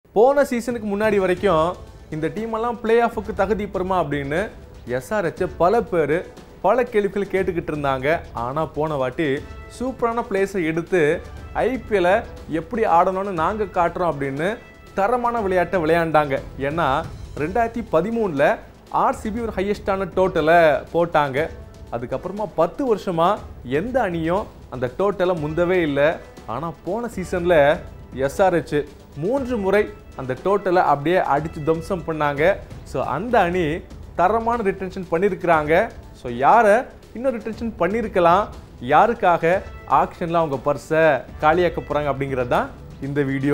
போன சீசனுக்கு முன்னாடி வரைக்கும் இந்த டீம் எல்லாம் பிளே ஆஃபுக்கு தகுதி பெறுமா அப்படின்னு எஸ்ஆர்ஹெச் பல பேர் பல கேள்விகள் கேட்டுக்கிட்டு இருந்தாங்க ஆனால் போன வாட்டி சூப்பரான பிளேஸை எடுத்து ஐபிஎல்லை எப்படி ஆடணும்னு நாங்கள் காட்டுறோம் அப்படின்னு தரமான விளையாட்டை விளையாண்டாங்க ஏன்னா ரெண்டாயிரத்தி பதிமூணில் ஆர்சிபி ஒரு ஹையஸ்டான டோட்டலை போட்டாங்க அதுக்கப்புறமா பத்து வருஷமா எந்த அணியும் அந்த டோட்டலை முந்தவே இல்லை ஆனால் போன சீசனில் எஸ்ஆர்ஹெச் மூன்று முறை அந்த டோட்டலை அப்படியே அடித்து தம்சம் பண்ணாங்க ஸோ அந்த அணி தரமான ரிட்டன்ஷன் பண்ணியிருக்கிறாங்க ஸோ யாரை இன்னும் ரிட்டன்ஷன் பண்ணியிருக்கலாம் யாருக்காக ஆக்ஷனில் அவங்க பர்ஸை காலியாக்க போகிறாங்க அப்படிங்கிறது தான் இந்த வீடியோ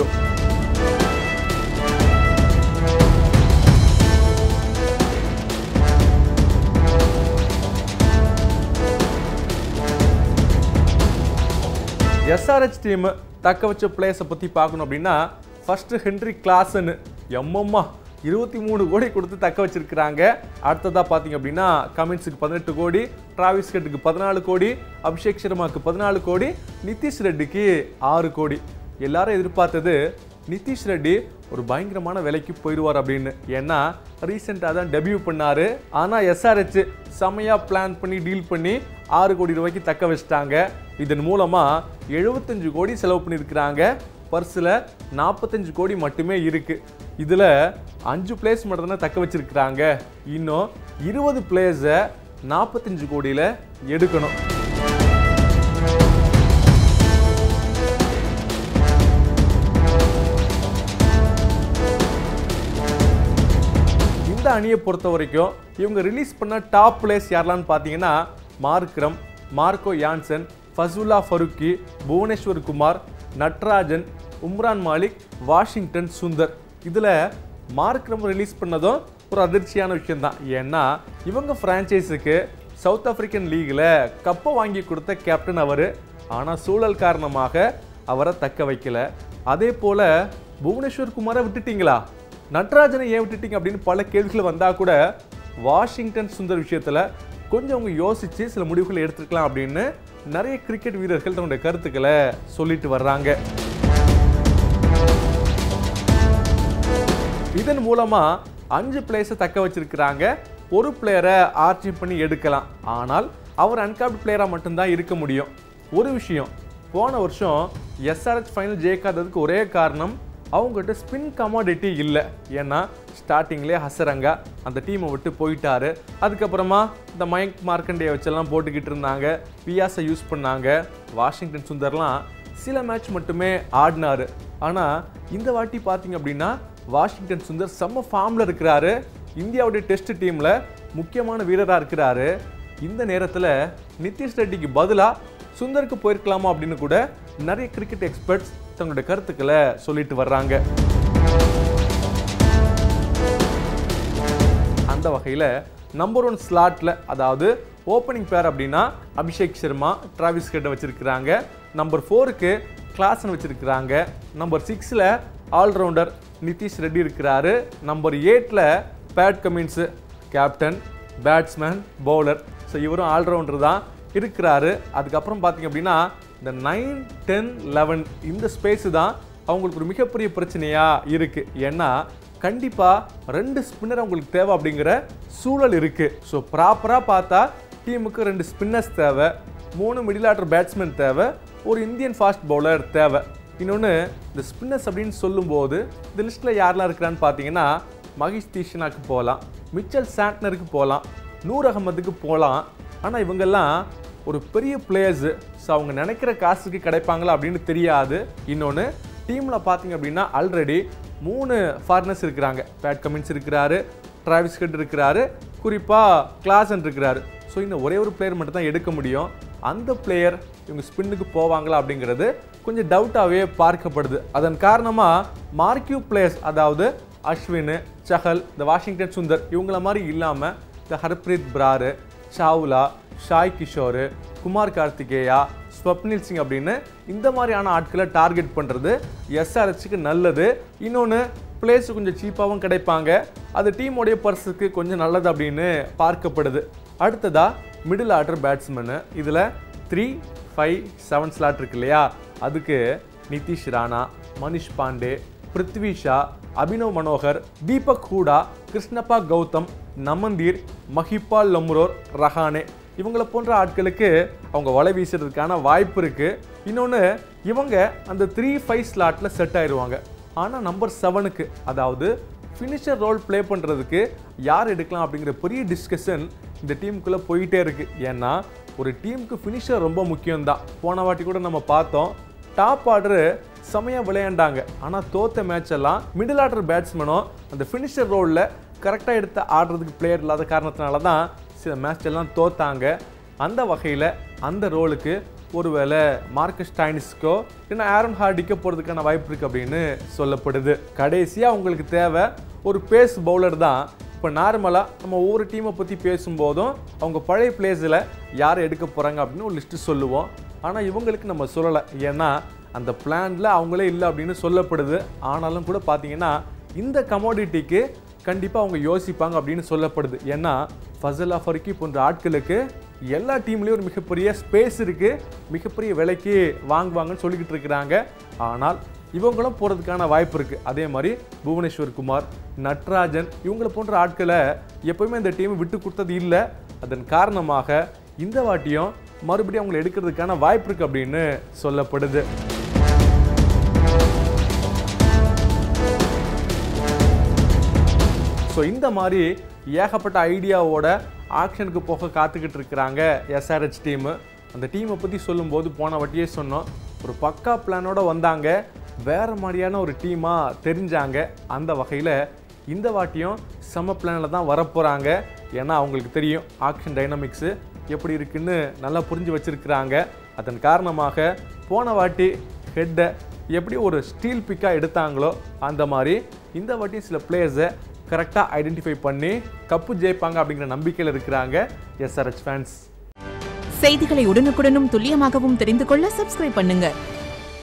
எஸ்ஆர்ஹெச் டீம் தக்க வச்ச பிளேயர்ஸை பற்றி பார்க்கணும் அப்படின்னா ஃபர்ஸ்ட் ஹென்ரி கிளாசன் எம்மம்மா இருபத்தி மூணு கோடி கொடுத்து தக்க வச்சிருக்கிறாங்க அடுத்ததாக பார்த்தீங்க அப்படின்னா கமின்ஸுக்கு பதினெட்டு கோடி டிராவிஸ் ஹெட்டுக்கு பதினாலு கோடி அபிஷேக் சர்மாக்கு பதினாலு கோடி நிதிஷ் ரெட்டிக்கு ஆறு கோடி எல்லாரும் எதிர்பார்த்தது நிதிஷ் ரெட்டி ஒரு பயங்கரமான விலைக்கு போயிடுவார் அப்படின்னு ஏன்னா ரீசெண்டாக தான் டெபியூ பண்ணாரு ஆனால் எஸ்ஆர்ஹெச் செமையாக பிளான் பண்ணி டீல் பண்ணி ஆறு கோடி ரூபாய்க்கு தக்க வச்சிட்டாங்க இதன் மூலமாக எழுபத்தஞ்சு கோடி செலவு பண்ணியிருக்கிறாங்க பர்ஸில் நாற்பத்தஞ்சு கோடி மட்டுமே இருக்குது இதில் அஞ்சு பிளேஸ் மட்டும் தான் தக்க வச்சிருக்கிறாங்க இன்னும் இருபது பிளேஸை நாற்பத்தஞ்சு கோடியில் எடுக்கணும் இந்த அணியை பொறுத்த வரைக்கும் இவங்க ரிலீஸ் பண்ண டாப் பிளேஸ் யாரெல்லாம் பார்த்தீங்கன்னா Markram Marco Jansen Fazalhaq Farooqi Bhuvneshwar Kumar Natarajan Umran Malik Washington Sundar இதில் மார்க்ரம் ரிலீஸ் பண்ணதும் ஒரு அதிர்ச்சியான விஷயம்தான் ஏன்னா இவங்க ஃப்ரான்ச்சைஸுக்கு சவுத் ஆப்பிரிக்கன் லீகில் கப்பை வாங்கி கொடுத்த கேப்டன் அவர் ஆனால் சூழல் காரணமாக அவரை தக்க வைக்கல அதே போல் புவனேஸ்வர் குமாரை விட்டுட்டீங்களா நட்ராஜனை ஏன் விட்டுட்டீங்க அப்படின்னு பல கேள்விகள் வந்தால் கூட வாஷிங்டன் சுந்தர் விஷயத்தில் கொஞ்சம் அவங்க யோசித்து சில முடிவுகளை எடுத்துக்கலாம் அப்படின்னு நிறைய கிரிக்கெட் வீரர்கள் தன்னுடைய கருத்துக்களை சொல்லிட்டு வர்றாங்க இதன் மூலமா அஞ்சு பிளேயர்ஸை தக்க வச்சிருக்கிறாங்க ஒரு பிளேயரை ஆர்ச்சி பண்ணி எடுக்கலாம் ஆனால் அவர் அன்காப்ட் பிளேயராக மட்டும்தான் இருக்க முடியும் ஒரு விஷயம் போன வருஷம் எஸ்ஆர்எச் ஃபைனல் ஜெயிக்காததுக்கு ஒரே காரணம் அவங்ககிட்ட ஸ்பின் கமாடிட்டி இல்லை ஏன்னா ஸ்டார்டிங்லேயே ஹசரங்கா அந்த டீமை விட்டு போயிட்டாரு அதுக்கப்புறமா இந்த மயங்க் மார்க்கண்டே வச்செல்லாம் போட்டுக்கிட்டு இருந்தாங்க பியாஸை யூஸ் பண்ணாங்க வாஷிங்டன் சுந்தர்லாம் சில மேட்ச் மட்டுமே ஆடினாரு ஆனால் இந்த வாட்டி பார்த்தீங்க அப்படின்னா வாஷிங்டன் சுந்தர் செம்ம ஃபார்மில் இருக்கிறாரு இந்தியாவுடைய டெஸ்ட் டீமில் முக்கியமான வீரராக இருக்கிறாரு இந்த நேரத்தில் நிதிஷ் ரெட்டிக்கு பதிலாக சுந்தருக்கு போயிருக்கலாமா அப்படின்னு கூட நிறைய கிரிக்கெட் எக்ஸ்பர்ட்ஸ் தங்களுடைய கருத்துக்களை சொல்லிட்டு வர்றாங்க அந்த வகையில் நம்பர் ஒன் ஸ்லாட்டில் அதாவது ஓப்பனிங் பேர் அப்படின்னா அபிஷேக் சர்மா டிராவிஸ் ஹெட்டை வச்சிருக்கிறாங்க நம்பர் ஃபோருக்கு கிளாசன் வச்சிருக்கிறாங்க நம்பர் சிக்ஸில் ஆல்ரவுண்டர் நிதிஷ் ரெட்டி இருக்கிறாரு நம்பர் எயிட்டில் Pat Cummins captain batsman bowler so இவரும் ஆல்ரவுண்டர் தான் இருக்கிறாரு அதுக்கப்புறம் பார்த்தீங்க அப்படின்னா இந்த நைன் டென் லெவன் இந்த ஸ்பேஸு தான் அவங்களுக்கு ஒரு மிகப்பெரிய பிரச்சனையாக இருக்குது ஏன்னா கண்டிப்பாக ரெண்டு ஸ்பின்னர் அவங்களுக்கு தேவை அப்படிங்கிற சூழல் இருக்குது ஸோ ப்ராப்பராக பார்த்தா டீமுக்கு ரெண்டு ஸ்பின்னர்ஸ் தேவை மூணு மிடில் ஆர்டர் பேட்ஸ்மேன் தேவை ஒரு இந்தியன் ஃபாஸ்ட் பவுலர் தேவை இன்னொன்று இந்த ஸ்பின்னர்ஸ் அப்படின்னு சொல்லும்போது இந்த லிஸ்ட்டில் யாரெல்லாம் இருக்கிறான்னு பார்த்தீங்கன்னா மகிஷ் தீஷனாக்கு போகலாம் மிச்சல் சாண்ட்னருக்கு போகலாம் நூர் அகமதுக்கு போகலாம் ஆனால் இவங்கெல்லாம் ஒரு பெரிய பிளேயர்ஸு ஸோ அவங்க நினைக்கிற காசுக்கு கிடைப்பாங்களா அப்படின்னு தெரியாது இன்னொன்று டீமில் பார்த்தீங்க அப்படின்னா ஆல்ரெடி மூணு ஃபாரினர்ஸ் இருக்கிறாங்க பேட் கமின்ஸ் இருக்கிறாரு டிராவிஸ் ஹெட் இருக்கிறாரு குறிப்பாக கிளாசன் இருக்கிறாரு ஸோ இந்த ஒரே ஒரு பிளேயர் மட்டும் தான் எடுக்க முடியும் அந்த பிளேயர் இவங்க ஸ்பின்னுக்கு போவாங்களா அப்படிங்கிறது கொஞ்சம் டவுட்டாகவே பார்க்கப்படுது அதன் காரணமாக மார்க்யூ பிளேயர்ஸ் அதாவது அஸ்வின் சஹல் இந்த வாஷிங்டன் சுந்தர் இவங்கள மாதிரி இல்லாமல் இந்த ஹர்ப்ரீத் பிராரு சாவ்லா ஷாய் கிஷோர் குமார் கார்த்திகேயா ஸ்வப்னில் சிங் அப்படின்னு இந்த மாதிரியான ஆட்களை டார்கெட் பண்ணுறது எஸ்ஆர்ஹெச்சுக்கு நல்லது இன்னொன்று பிளேஸ் கொஞ்சம் சீப்பாகவும் கிடைப்பாங்க அது டீமோடைய பர்ஸுக்கு கொஞ்சம் நல்லது அப்படின்னு பார்க்கப்படுது அடுத்ததா மிடில் ஆர்டர் பேட்ஸ்மேனு இதில் த்ரீ ஃபைவ் செவன் ஸ்லாட் இருக்கு இல்லையா அதுக்கு நிதிஷ் ராணா மனிஷ் பாண்டே பிருத்வி ஷா அபினவ் மனோகர் தீபக் ஹூடா கிருஷ்ணப்பா கௌதம் நமந்தீர் மஹிபால் லம்ரோர் ரஹானே இவங்கள போன்ற ஆட்களுக்கு அவங்க வலை வீசுறதுக்கான வாய்ப்பு இருக்கு இன்னொன்று இவங்க அந்த த்ரீ ஃபைவ் ஸ்லாட்டில் செட் ஆயிடுவாங்க ஆனால் நம்பர் செவனுக்கு அதாவது ஃபினிஷர் ரோல் ப்ளே பண்ணுறதுக்கு யார் எடுக்கலாம் அப்படிங்கிற பெரிய டிஸ்கஷன் இந்த டீமுக்குள்ளே போயிட்டே இருக்கு ஏன்னா ஒரு டீமுக்கு ஃபினிஷர் ரொம்ப முக்கியம்தான் போன வாட்டி கூட நம்ம பார்த்தோம் டாப் ஆர்டரு செமையாக விளையாண்டாங்க ஆனால் தோத்த மேட்ச் எல்லாம் மிடில் ஆர்டர் பேட்ஸ்மேனும் அந்த ஃபினிஷர் ரோலில் கரெக்டாக எடுத்து ஆடுறதுக்கு பிளேயர் இல்லாத காரணத்தினால தான் சில மேட்ச் எல்லாம் தோத்தாங்க அந்த வகையில் அந்த ரோலுக்கு ஒருவேளை மார்க்கஸ் ஸ்டைனிஸ்க்கோ இல்லைன்னா ஆரன் ஹார்டிக்கோ போகிறதுக்கான வாய்ப்பு இருக்குது அப்படின்னு சொல்லப்படுது கடைசியாக உங்களுக்கு தேவை ஒரு பேஸ் பவுலர் தான் இப்போ நார்மலாக நம்ம ஒவ்வொரு டீமை பற்றி பேசும்போதும் அவங்க பழைய பிளேஸில் யாரை எடுக்க போகிறாங்க அப்படின்னு ஒரு லிஸ்ட்டு சொல்லுவோம் ஆனால் இவங்களுக்கு நம்ம சொல்லலை ஏன்னா அந்த பிளானில் அவங்களே இல்லை அப்படின்னு சொல்லப்படுது ஆனாலும் கூட பார்த்தீங்கன்னா இந்த கமோடிட்டிக்கு கண்டிப்பாக அவங்க யோசிப்பாங்க அப்படின்னு சொல்லப்படுது ஏன்னா ஃபசல் அஃபரிக்கி போன்ற ஆட்களுக்கு எல்லா டீம்லேயும் ஒரு மிகப்பெரிய ஸ்பேஸ் இருக்குது மிகப்பெரிய விலைக்கு வாங்குவாங்கன்னு சொல்லிக்கிட்டு இருக்கிறாங்க ஆனால் இவங்களும் போகிறதுக்கான வாய்ப்பு இருக்குது அதே மாதிரி புவனேஸ்வர் குமார் நட்ராஜன் இவங்களை போன்ற ஆட்களை எப்பவுமே இந்த டீம் விட்டு கொடுத்தது இல்லை அதன் காரணமாக இந்த வாட்டியும் மறுபடியும் அவங்களை எடுக்கிறதுக்கான வாய்ப்பு இருக்குது அப்படின்னு சொல்லப்படுது ஸோ இந்த மாதிரி ஏகப்பட்ட ஐடியாவோட ஆக்ஷனுக்கு போக காத்துக்கிட்டு இருக்கிறாங்க எஸ்ஆர்ஹெச் டீமு அந்த டீமை பற்றி சொல்லும்போது போன வாட்டியே சொன்னோம் ஒரு பக்கா பிளானோட வந்தாங்க வேற மாதிரியான ஒரு டீமாக தெரிஞ்சாங்க அந்த வகையில் இந்த வாட்டியும் செம பிளானில் தான் வரப்போகிறாங்க ஏன்னா அவங்களுக்கு தெரியும் ஆக்ஷன் டைனமிக்ஸு எப்படி இருக்குன்னு நல்லா புரிஞ்சு வச்சிருக்கிறாங்க அதன் காரணமாக போன வாட்டி ஹெட்டை எப்படி ஒரு ஸ்டீல் பிக்காக எடுத்தாங்களோ அந்த மாதிரி இந்த வாட்டி சில பிளேயர்ஸை கரெக்டாக ஐடென்டிஃபை பண்ணி கப்பு ஜெயிப்பாங்க அப்படிங்கிற நம்பிக்கையில் இருக்கிறாங்க எஸ்ஆர்ஹெச் ஃபேன்ஸ் செய்திகளை உடனுக்குடனும் துல்லியமாகவும் தெரிந்து கொள்ள சப்ஸ்கிரைப் பண்ணுங்க